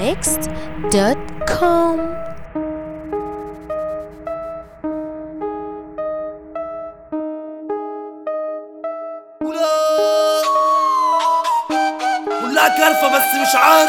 arabmixed.com كلها كلفة بس مش عارف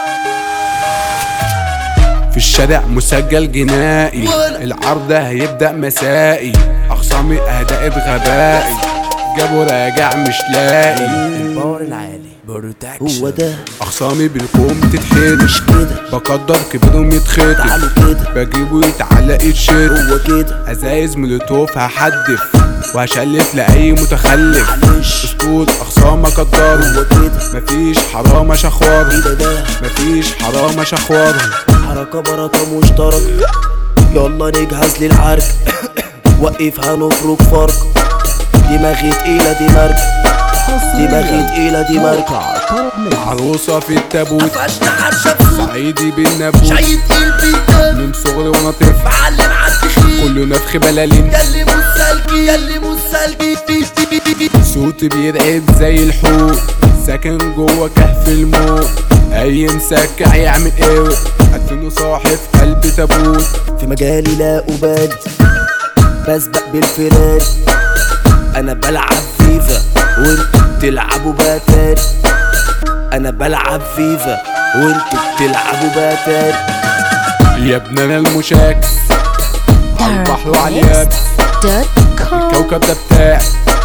في الشارع مسجل جنائي العرض هيبدأ مسائي أخصامي أهدأت غبائي جابوا راجع مش لاقي الباور العالي بروتكشن هو ده أخصامي بالكوم تتحرش كده بقدر كبرهم يتخطف تعالوا كده بجيبه يتعلق يتشد هو كده ازايز مولوتوف هحدف وهشلف لأي متخلف معلش اسطول أخصام أقدره هو كده مفيش حرام أشخوره كده ده مفيش حرام أشخوره حركة بركة مشترك يلا نجهز للعرك وقف هنفرك فرق دماغي تقيلة دي مركة دماغي تقيلة دي مركة عروسة في التابوت فاشنا حرشة بسوق صعيدي بالنابوت شايد قلبي من صغري وانا طفل معلم عالتخيل كله نفخ بلالين ياللي مسالكي ياللي مسالكي صوتي بيرعب زي الحوت ساكن جوه كهف الموت اي مسكع يعمل ايه ادفنه صاحي في قلب تابوت في مجالي لا أبالي بسبق بالفراري أنا بلعب فيفا وانتوا بتلعبوا باتاري أنا بلعب فيفا وانتوا بتلعبوا باتاري يا ابن انا المشاكس على البحر وعلى اليابس arabmixed.com الكوكب ده بتاعي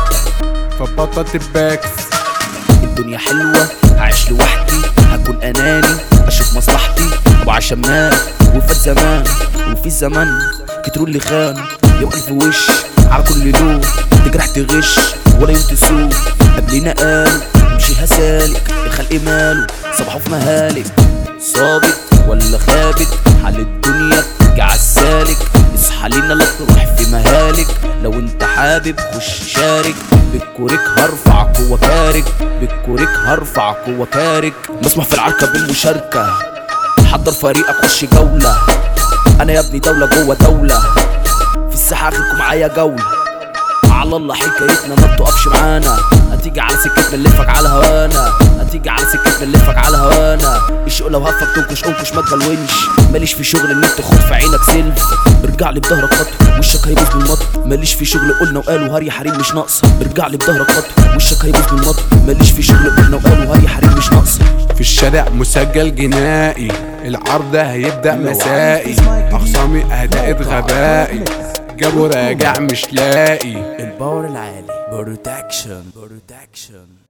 فبطل تباكس الدنيا حلوة هعيش لوحدي هكون أناني أشوف مصلحتي وعشان مات وفات زمان وفي زمن كتروا اللي خان يوم ألف وش على كل لون تجرح تغش ولا يوم تسوق قبلنا قالوا امشي هسالك الخلق ماله صبحوا في مهالك صابت ولا خابت حال الدنيا ترجع عالسالك اصحى لينا لا تروح في مهالك لو انت حابب خش شارك بالكوريك هرفع قوة كارك بالكوريك هرفع قوة كارك مسموح في العركة بالمشاركة حضر فريقك خش جولة انا يا ابني دولة جوه دولة في الساحة اخركم معايا جولة على الله حكايتنا ما بتقفش معانا هتيجي على سكتنا نلفك على هوانا هتيجي على سكتنا نلفك على هوانا الشوق لو هفك تنكش انكش ما تبلونش ماليش في شغل ان انت خد في عينك سلف ارجع لي بظهرك خطوه وشك هيبوظ بالمط ماليش في شغل قلنا وقالوا هري حريم مش ناقصه ارجع لي بظهرك خطوه وشك هيبوظ بالمط ماليش في شغل قلنا وقالوا هري حريم مش ناقصه في الشارع مسجل جنائي العرض هيبدأ مسائي أخصامي أهدأت غبائي جابوا راجع مش لاقي الباور العالي بروتكشن بروتكشن